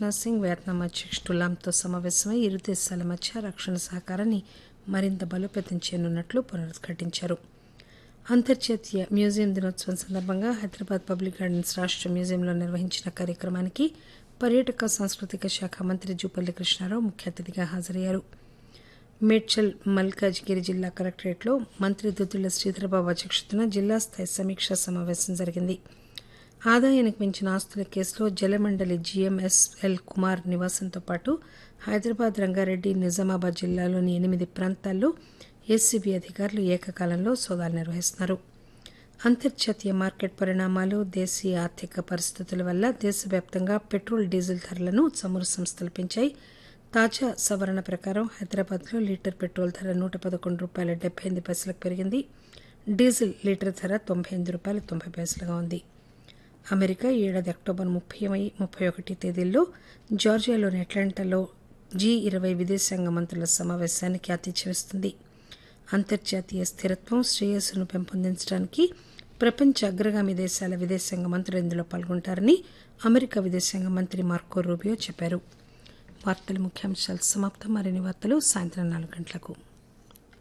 Rajnath Singh Vietnam అధ్యక్షుడు లామ్తో సమావేశమై ఇరు దేశాల మధ్య రక్షణ సహకారాన్ని మరింత బలోపేతం చేయనున్నట్లు పునరుద్ఘాటించారు అంతర్జాతీయ మ్యూజియం దినోత్సవం సందర్భంగా హైదరాబాద్ పబ్లిక్ గార్డెన్స్ రాష్ట్ర మ్యూజియంలో నిర్వహించిన కార్యక్రమానికి పర్యాటక సాంస్కృతిక శాఖ మంత్రి జూపల్లి కృష్ణారావు ముఖ్య అతిథిగా హాజరయ్యారు మేడ్చల్ మల్కాజ్గిరి జిల్లా కలెక్టరేట్లో మంత్రి దుద్దుల శ్రీధరబాబు అధ్యక్షతన జిల్లా స్థాయి సమీక్షా సమావేశం జరిగింది ఆదాయానికి మించిన ఆస్తుల కేసులో జలమండలి జీఎంఎస్ఎల్ కుమార్ నివాసంతో పాటు హైదరాబాద్ రంగారెడ్డి నిజామాబాద్ జిల్లాలోని ఎనిమిది ప్రాంతాల్లో ఏసీబీ అధికారులు ఏకకాలంలో సోదాలు నిర్వహిస్తున్నారు అంతర్జాతీయ మార్కెట్ పరిణామాలు దేశీయ ఆర్థిక పరిస్థితుల వల్ల దేశవ్యాప్తంగా పెట్రోల్ డీజిల్ ధరలను చమురు సంస్థలు పెంచాయి తాజా సవరణ ప్రకారం హైదరాబాద్లో లీటర్ పెట్రోల్ ధర నూట పదకొండు రూపాయల డెబ్బై ఎనిమిది పైసలకు పెరిగింది డీజిల్ లీటర్ ధర తొంభై ఎనిమిది రూపాయల తొంభై పైసలుగా ఉంది అమెరికా ఈ ఏడాది అక్టోబర్ ముప్పై ముప్పై ఒకటి తేదీల్లో జార్జియాలోని అట్లాంటాలో జీ ఇరవై విదేశాంగ మంత్రుల సమావేశానికి ఆతిథ్యం ఇస్తుంది అంతర్జాతీయ స్థిరత్వం శ్రేయస్సును పెంపొందించడానికి ప్రపంచ అగ్రగామి దేశాల విదేశాంగ మంత్రులు ఇందులో పాల్గొంటారని అమెరికా విదేశాంగ మంత్రి మార్కో రూబియో చెప్పారు వార్తల ముఖ్యాంశాలు సమాప్తం మరిన్ని వార్తలు సాయంత్రం నాలుగు గంటలకు